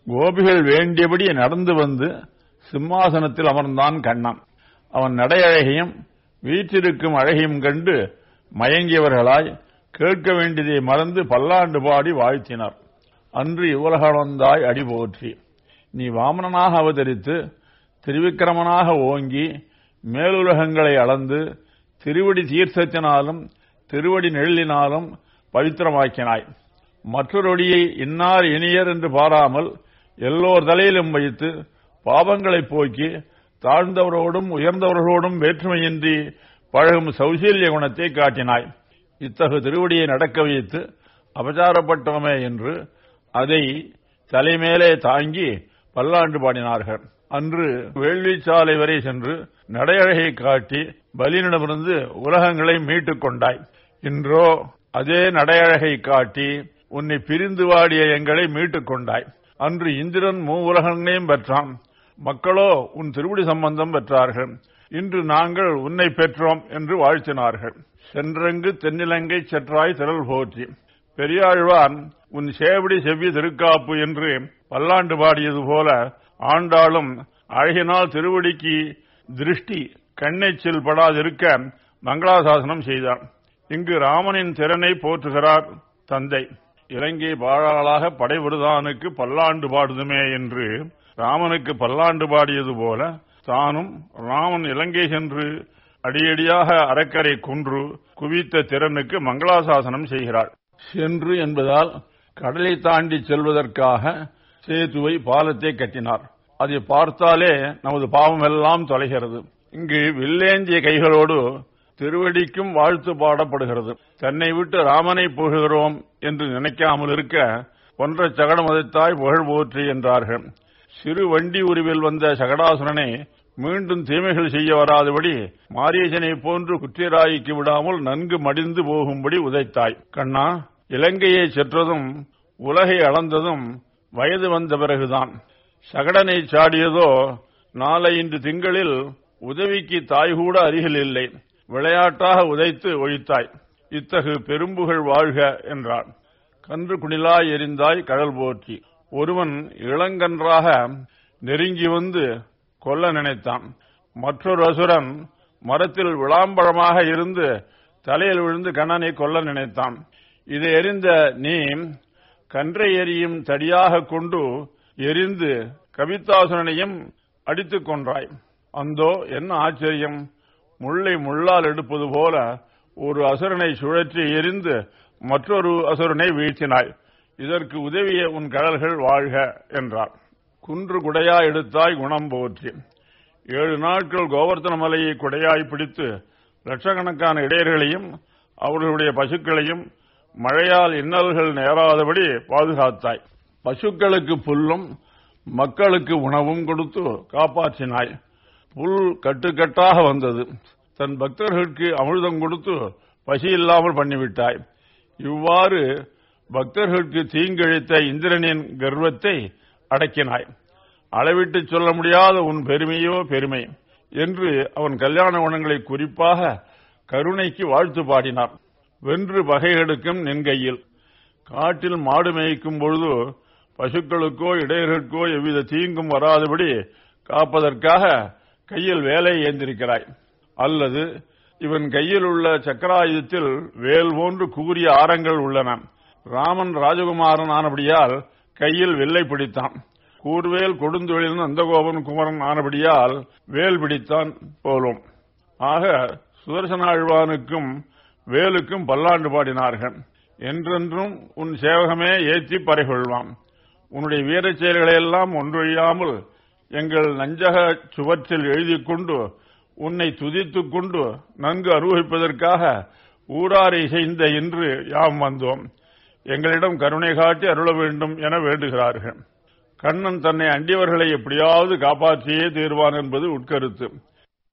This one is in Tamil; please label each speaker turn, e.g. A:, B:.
A: கோபிகள் வேண்டியபடி நடந்து வந்து சிம்மாசனத்தில் அமர்ந்தான் கண்ணன் அவன் நடையழகையும் வீற்றிருக்கும் அழகையும் கண்டு மயங்கியவர்களாய் கேட்க வேண்டியதை மறந்து பல்லாண்டு பாடி வாழ்த்தினார் அன்று இவ்வுலகளந்தாய் அடி போற்றி நீ வாமனனாக அவதரித்து திருவிக்கிரமனாக ஓங்கி மேலுலகங்களை அளந்து திருவடி தீர்த்தத்தினாலும் திருவடி நெழிலினாலும் பவித்திரமாக்கினாய் மற்றொருடியை இன்னார் இனியர் என்று பாராமல் எல்லோர் தலையிலும் வைத்து பாவங்களைப் போக்கி தாழ்ந்தவரோடும் உயர்ந்தவர்களோடும் வேற்றுமையின்றி பழகும் சௌசீல்ய குணத்தை காட்டினாய் இத்தகு திருவடியை நடக்க வைத்து அபச்சாரப்பட்டோமே என்று அதை தலைமேலே தாங்கி பல்லாண்டு பாடினார்கள் அன்று வேள்விச்சாலை வரை சென்று நடையழகை காட்டி பலியிடமிருந்து உலகங்களை மீட்டுக் கொண்டாய் இன்றோ அதே நடையழகை காட்டி உன்னை பிரிந்து வாடிய எங்களை மீட்டுக் கொண்டாய் அன்று இந்திரன் மூ உலகங்களையும் பெற்றான் மக்களோ உன் திருவடி சம்பந்தம் பெற்றார்கள் இன்று நாங்கள் உன்னை பெற்றோம் என்று வாழ்த்தினார்கள் சென்றங்கு தென்னிலங்கை செற்றாய் திரள் போற்றி பெரியாழ்வான் உன் சேவடி செவ்வி திருக்காப்பு என்று பல்லாண்டு பாடியது போல ஆண்டாளும் அழகினால் திருவடிக்கு திருஷ்டி கண்ணைச்சில் படாதிருக்க மங்களாசாசனம் செய்தார் இங்கு ராமனின் திறனை போற்றுகிறார் தந்தை இலங்கை பாழாளாக படைவிருதானுக்கு பல்லாண்டு பாடுதுமே என்று ராமனுக்கு பல்லாண்டு பாடியது போல தானும் ராமன் இலங்கை சென்று அடியடியாக அறக்கரை குன்று குவித்த திறனுக்கு மங்களாசாசனம் செய்கிறாள் சென்று என்பதால் கடலை தாண்டி செல்வதற்காக சேதுவை பாலத்தை கட்டினார் அதை பார்த்தாலே நமது பாவம் எல்லாம் தொலைகிறது இங்கு வில்லேந்திய கைகளோடு திருவடிக்கும் வாழ்த்து பாடப்படுகிறது தன்னை விட்டு ராமனை புகழ்கிறோம் என்று நினைக்காமல் இருக்க ஒன்ற சகடமதத்தாய் புகழ் போற்றி என்றார்கள் சிறு வண்டி உருவில் வந்த சகடாசுரனை மீண்டும் தீமைகள் செய்ய வராதபடி மாரியசனை போன்று குற்றிராய்க்கு விடாமல் நன்கு மடிந்து போகும்படி உதைத்தாய் கண்ணா இலங்கையை சென்றதும் உலகை அளந்ததும் வயது வந்த பிறகுதான் சகடனை சாடியதோ நாளைந்து திங்களில் உதவிக்கு தாய் கூட அருகில் இல்லை விளையாட்டாக உதைத்து ஒழித்தாய் இத்தகு பெரும்புகள் வாழ்க என்றான் கன்று குணிலாய் எரிந்தாய் கடல் போற்றி ஒருவன் இளங்கன்றாக நெருங்கி வந்து கொல்ல நினைத்தான் மற்றொரு அசுரன் மரத்தில் விளாம்பழமாக இருந்து தலையில் விழுந்து கண்ணனை கொல்ல நினைத்தான் இதை எறிந்த நீ கன்றை எரியும் தடியாக கொண்டு எரிந்து கவிதாசுரனையும் அடித்துக் கொன்றாய் அந்தோ என்ன ஆச்சரியம் முள்ளை முள்ளால் எடுப்பது போல ஒரு அசுரனை சுழற்றி எரிந்து மற்றொரு அசுரனை வீழ்த்தினாய் இதற்கு உதவிய உன் கடல்கள் வாழ்க என்றார் குன்று குடையா எடுத்தாய் குணம் போற்றி ஏழு நாட்கள் கோவர்த்தன மலையை குடையாய் பிடித்து லட்சக்கணக்கான இடையர்களையும் அவர்களுடைய பசுக்களையும் மழையால் இன்னல்கள் நேராதபடி பாதுகாத்தாய் பசுக்களுக்கு புல்லும் மக்களுக்கு உணவும் கொடுத்து காப்பாற்றினாய் புல் கட்டுக்கட்டாக வந்தது தன் பக்தர்களுக்கு அமிர்தம் கொடுத்து பசி இல்லாமல் பண்ணிவிட்டாய் இவ்வாறு பக்தர்களுக்கு தீங்கிழைத்த இந்திரனின் கர்வத்தை அடக்கினாய் அளவிட்டு சொல்ல முடியாத உன் பெருமையோ பெருமை என்று அவன் கல்யாண குணங்களை குறிப்பாக கருணைக்கு வாழ்த்து பாடினார் வென்று பகை எடுக்கும் நின் கையில் காட்டில் மாடு மேய்க்கும் பொழுது பசுக்களுக்கோ இடையர்களுக்கோ எவ்வித தீங்கும் வராதபடி காப்பதற்காக கையில் வேலை ஏந்திருக்கிறாய் அல்லது இவன் கையில் உள்ள சக்கராயுதத்தில் வேல் போன்று கூறிய ஆரங்கள் உள்ளன ராமன் ராஜகுமாரன் ஆனபடியால் கையில் வெள்ளை பிடித்தான் கூர்வேல் கொடுந்தொழில் நந்தகோபன் குமரன் ஆனபடியால் வேல் பிடித்தான் போலும் ஆக சுதர்சனாழ்வானுக்கும் வேலுக்கும் பல்லாண்டு பாடினார்கள் என்றென்றும் உன் சேவகமே ஏற்றி பறைகொள்வான் உன்னுடைய வீரச் செயல்களையெல்லாம் ஒன்றொழியாமல் எங்கள் நஞ்சக சுவற்றில் எழுதிக் கொண்டு உன்னை துதித்துக் கொண்டு நன்கு அனுபவிப்பதற்காக ஊராரை செய்த இன்று யாம் வந்தோம் எங்களிடம் கருணை காட்டி அருள வேண்டும் என வேண்டுகிறார்கள் கண்ணன் தன்னை அண்டியவர்களை எப்படியாவது காப்பாற்றியே தீர்வான் என்பது உட்கருத்து